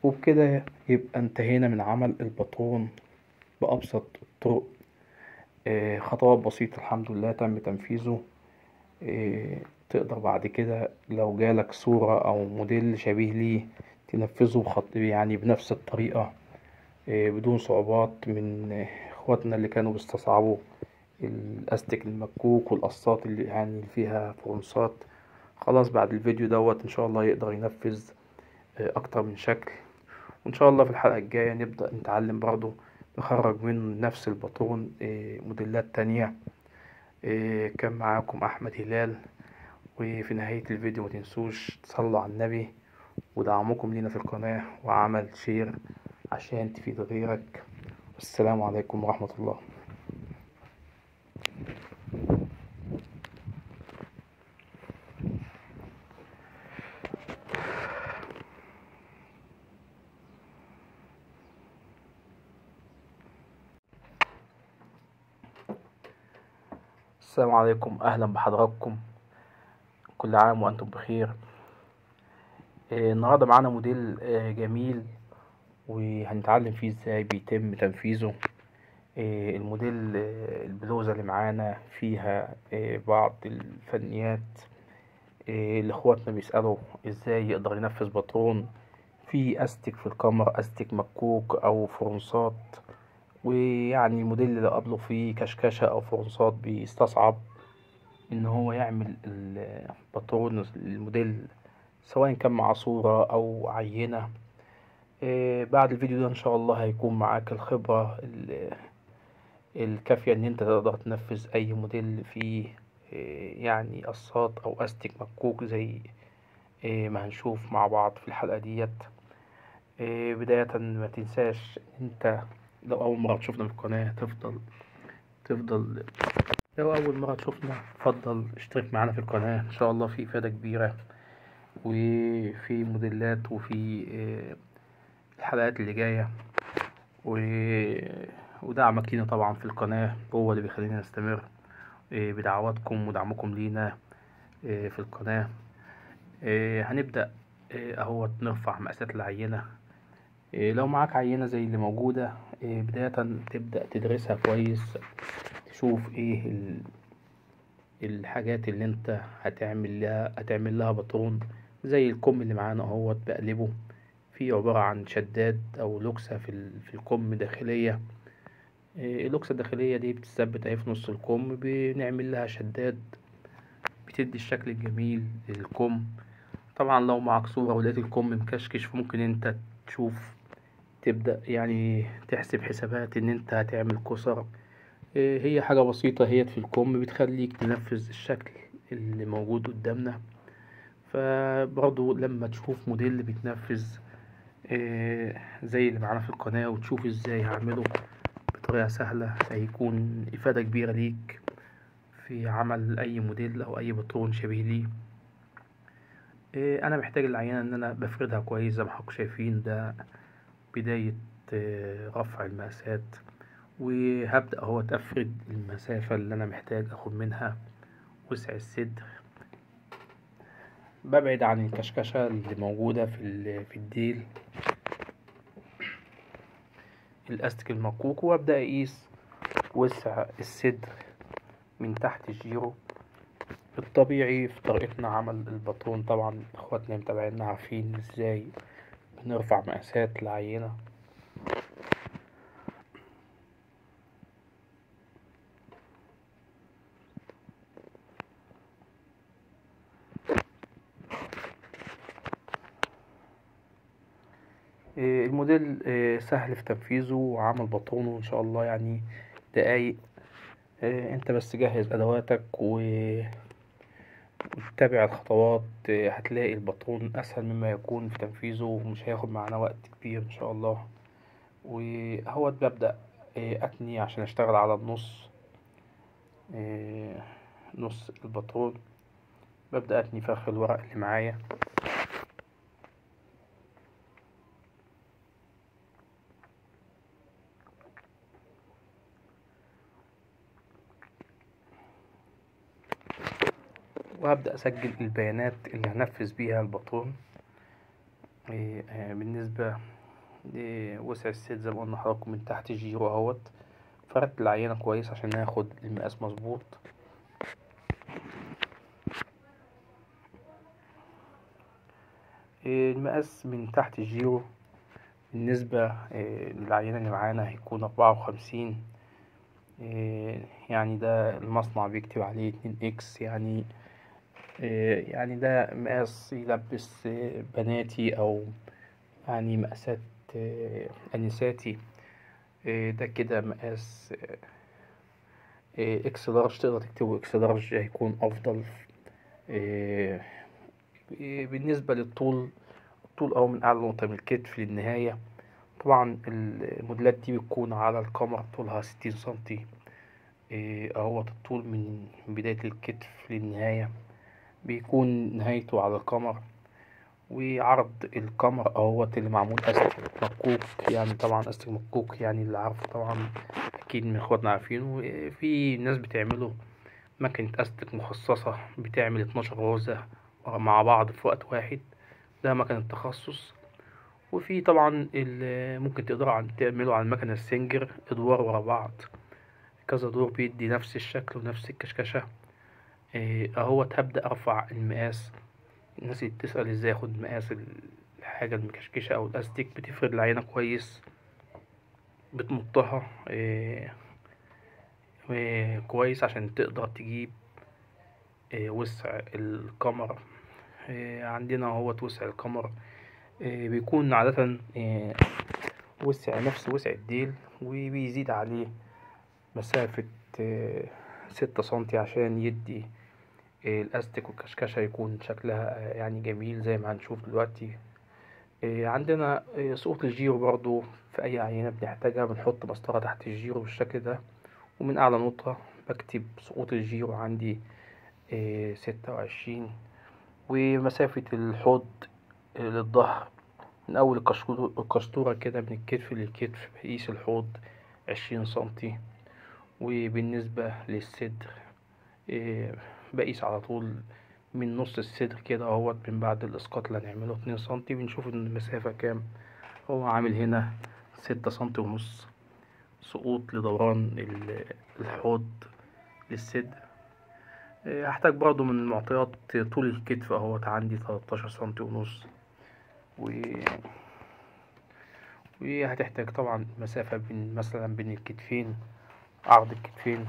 وبكده يبقى انتهينا من عمل الباترون بأبسط الطرق آه، خطوات بسيطة الحمد لله تم تنفيذه آه، تقدر بعد كده لو جالك صورة أو موديل شبيه ليه تنفذه بخط يعني بنفس الطريقة آه، بدون صعوبات من آه، اخواتنا اللي كانوا بيستصعبوا الاستك المكوك والقصات اللي يعني اللي فيها فرنسات خلاص بعد الفيديو دوت ان شاء الله يقدر ينفذ آه، اكتر من شكل وان شاء الله في الحلقة الجاية نبدأ نتعلم برضو نخرج من نفس الباترون آه، موديلات تانية آه، كان معاكم احمد هلال وفي نهاية الفيديو متنسوش تصلوا على النبي ودعمكم لينا في القناة وعمل شير عشان تفيد غيرك والسلام عليكم ورحمة الله السلام عليكم أهلا بحضراتكم كل عام وأنتم بخير آه، النهاردة معانا موديل آه، جميل وهنتعلم فيه ازاي بيتم تنفيذه آه، الموديل آه، البلوزة اللي معانا فيها آه، بعض الفنيات آه، اللي اخواتنا بيسألوا ازاي يقدر ينفذ باترون في استك في الكمر استك مكوك او فرنسات ويعني الموديل اللي قبله فيه كشكشة او فرنسات بيستصعب ان هو يعمل الباترون الموديل سواء كان مع صورة او عينة آه، بعد الفيديو ده ان شاء الله هيكون معاك الخبرة ال- الكافية ان انت تقدر تنفذ اي موديل فيه آه، يعني قصات او استك مكوك زي آه، ما هنشوف مع بعض في الحلقة ديت آه، بداية ما تنساش إن انت لو اول مرة تشوفنا في القناة تفضل تفضل لو اول مرة تشوفنا اتفضل اشترك معانا في القناة ان شاء الله في افادة كبيرة وفي موديلات وفي آه، الحلقات اللي جاية و... ودعمك لينا طبعا في القناة هو اللي بيخلينا نستمر آه، بدعواتكم ودعمكم لينا آه، في القناة آه، هنبدأ آه، اهوت نرفع مقاسات العينة آه، لو معاك عينة زي اللي موجودة آه، بداية تبدأ تدرسها كويس تشوف ايه ال... الحاجات اللي انت هتعمل لها هتعمل لها باترون زي الكم اللي معانا اهوت بقلبه في عبارة عن شداد او لوكسة في ال- في الكم داخلية إيه، اللوكسة الداخلية دي بتثبت اهي في نص الكم بنعمل لها شداد بتدي الشكل الجميل للكم طبعا لو معك صورة ولقيت الكم مكشكش فممكن انت تشوف تبدأ يعني تحسب حسابات ان انت هتعمل كسر إيه، هي حاجة بسيطة هي في الكم بتخليك تنفذ الشكل اللي موجود قدامنا فبرضو لما تشوف موديل بيتنفذ إيه، زي اللي معانا في القناة وتشوف ازاي هعمله بطريقة سهلة هيكون إفادة كبيرة ليك في عمل أي موديل أو أي باترون شبيه ليه إيه، أنا محتاج العينة إن أنا بفردها كويس زي ما حضراتكم شايفين ده بداية آه، رفع المقاسات وهبدأ اهو أفرد المسافة اللي أنا محتاج أخد منها وسع الصدر ببعد عن الكشكشة اللي موجودة في ال- في الديل الأستك المكوك وأبدأ أقيس وسع الصدر من تحت الجيرو الطبيعي في طريقتنا عمل الباترون طبعا اخواتنا متابعينا عارفين ازاي بنرفع مقاسات العينة إيه، الموديل إيه، سهل في تنفيذه وعمل باترونه ان شاء الله يعني دقايق إيه، انت بس جهز ادواتك و... وتتبع الخطوات إيه، هتلاقي الباترون اسهل مما يكون في تنفيذه ومش هياخد معانا وقت كبير ان شاء الله وهو ببدأ إيه، اتني عشان اشتغل على النص إيه، نص الباترون ببدأ اتني فخ الورق اللي معايا وهبدأ أسجل البيانات اللي هنفذ بيها الباترون إيه، آه، بالنسبة لوسع السيت زي ما قلنا لحضراتكم من تحت الجيرو اهوت فردت العينة كويس عشان ناخد المقاس مظبوط إيه، المقاس من تحت الجيرو بالنسبة إيه، للعينة اللي معانا هيكون أربعة وخمسين يعني ده المصنع بيكتب عليه اتنين اكس يعني إيه، يعني ده مقاس يلبس إيه، بناتي أو يعني مقاسات إيه، أنساتي إيه، ده كده مقاس إيه، اكس لارج تقدر تكتبه اكس لارج هيكون أفضل إيه، إيه، بالنسبة للطول الطول أهو من أعلى نقطة من الكتف للنهاية طبعا الموديلات دي بتكون على القمر طولها ستين سنتي إيه، اهوت الطول من بداية الكتف للنهاية بيكون نهايته على القمر وعرض القمر اهوت اللي معمول استك مكوك يعني طبعا استك مكوك يعني اللي عارفه طبعا اكيد من اخواتنا عارفينه في ناس بتعمله مكنة استك مخصصة بتعمل اتناشر غرزة مع بعض في وقت واحد ده مكنة تخصص وفي طبعا اللي ممكن تقدروا عن تعملوا على المكنة السنجر ادوار ورا بعض كذا دور بيدي نفس الشكل ونفس الكشكشة إيه، اهوت هبدأ ارفع المقاس الناس اللي بتسأل ازاي اخد مقاس الحاجة المكشكشة او الاستيك بتفرد العينة كويس بتمطها إيه، إيه، كويس عشان تقدر تجيب إيه، وسع القمر إيه، عندنا اهوت وسع القمر إيه، بيكون عادة إيه، وسع نفس وسع الديل وبيزيد عليه مسافة إيه، ستة سنتي عشان يدي إيه، الأستك والكشكشة يكون شكلها آه، يعني جميل زي ما هنشوف دلوقتي إيه، عندنا إيه، سقوط الجيرو برضو في أي عينة بنحتاجها بنحط مسطرة تحت الجيرو بالشكل ده ومن أعلى نقطة بكتب سقوط الجيرو عندي إيه، ستة وعشرين ومسافة الحوض إيه، للظهر من أول القشطو- القشطورة كده من الكتف للكتف بقيس الحوض عشرين سنتي وبالنسبة للصدر إيه، بقيس على طول من نص الصدر كده اهوت من بعد الاسقاط اللي هنعمله اتنين سنتي بنشوف ان المسافة كام هو عامل هنا ستة سنتي ونص سقوط لدوران ال- الحوض للصدر إيه، هحتاج برضو من المعطيات طول الكتف اهوت عندي تلاتاشر سنتي ونص و وهتحتاج طبعا مسافة بين مثلا بين الكتفين عرض الكتفين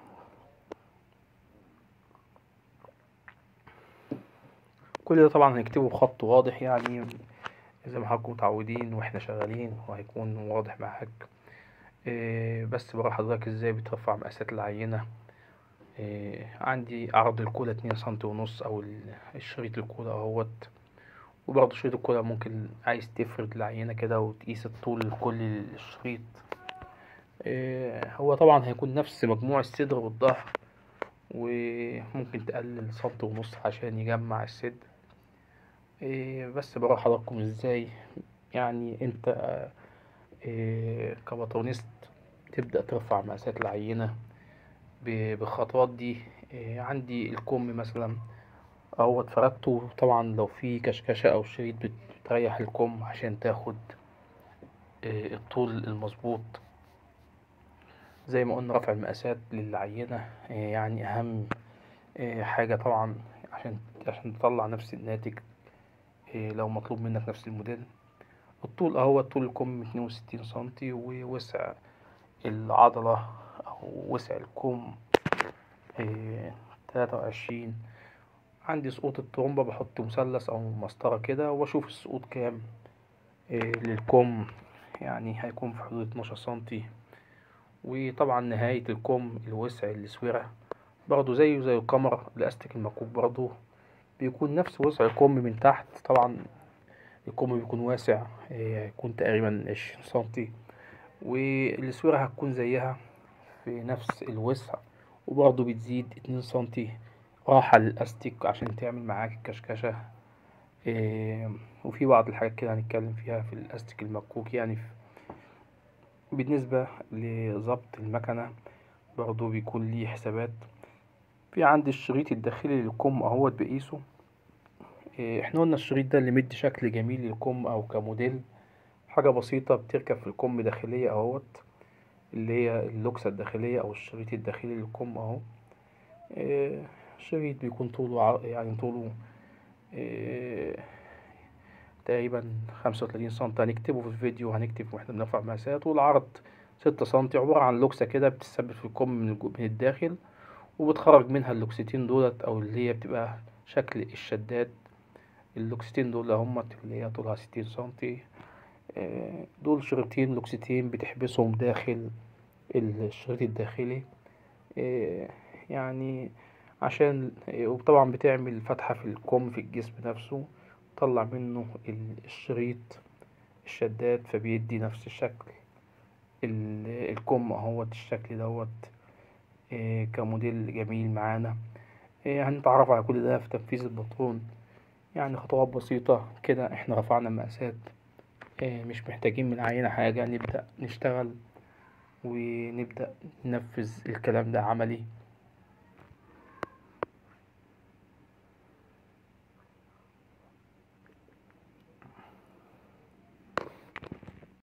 كل ده طبعا هنكتبه بخط واضح يعني زي ما حضراتكم متعودين واحنا شغالين وهيكون واضح معاك إيه بس بقى حضرتك ازاي بترفع مقاسات العينة إيه عندي عرض الكولا اتنين سنتي ونص او ال- الشريط الكولا اهوت وبرضه شريط الكولا ممكن عايز تفرد العينة كده وتقيس الطول كل الشريط إيه هو طبعا هيكون نفس مجموع الصدر والظهر وممكن تقلل سنتي ونص عشان يجمع الصدر إيه بس بروح حضراتكم ازاي يعني انت إيه كبطونست تبدأ ترفع مقاسات العينة ب- بالخطوات دي إيه عندي الكم مثلا اهوت فردته طبعا لو في كشكشة او شريط بت- بتريح الكم عشان تاخد إيه الطول المظبوط زي ما قلنا رفع المقاسات للعينة إيه يعني اهم إيه حاجة طبعا عشان عشان تطلع نفس الناتج إيه لو مطلوب منك نفس الموديل الطول اهو طول الكم اتنين وستين سنتي ووسع العضلة أو وسع الكم تلاتة وعشرين عندي سقوط الترومبة بحط مثلث أو مسطرة كده وأشوف السقوط كام إيه للكم يعني هيكون في حدود اتناشر سنتي وطبعا نهاية الكم الوسع السويرة برضو زيه زي القمر الأستك المكوك برضو بيكون نفس وسع الكم من تحت طبعا الكم بيكون واسع إيه، هيكون تقريبا عشرين سنتي والسويرة هتكون زيها في نفس الوسع وبرضه بتزيد اتنين سنتي راحة للأستيك عشان تعمل معاك الكشكشة إيه وفي بعض الحاجات كده هنتكلم فيها في الأستيك المكوك يعني في بالنسبة لظبط المكنة برضه بيكون ليه حسابات في عندي الشريط الداخلي للكم اهوت بقيسه إيه، احنا قلنا الشريط ده اللي مدي شكل جميل للكم او كموديل حاجة بسيطة بتركب في الكم داخلية اهوت اللي هي اللوكسة الداخلية او الشريط الداخلي للكم اهو إيه، شريط بيكون طوله ع- يعني طوله إيه، تقريبا خمسة وتلاتين سنتي هنكتبه في الفيديو هنكتب واحنا بنرفع مقاسات والعرض ستة سنتي عبارة عن لوكسة كده بتثبت في الكم من الجو- من الداخل وبتخرج منها اللوكستين دولت او اللي هي بتبقى شكل الشداد اللوكستين دول هما اللي هي طولها ستين سنتي آه، دول شريطين لوكستين بتحبسهم داخل الشريط الداخلي آه، يعني عشان آه، وطبعا بتعمل فتحة في الكم في الجسم نفسه تطلع منه ال- الشريط الشداد فبيدي نفس الشكل ال- الكم اهوت الشكل دوت آه، كموديل جميل معانا آه، هنتعرف على كل ده في تنفيذ البطرون يعني خطوات بسيطة كده احنا رفعنا مقاسات آه، مش محتاجين من العينة حاجة نبدأ نشتغل ونبدأ ننفذ الكلام ده عملي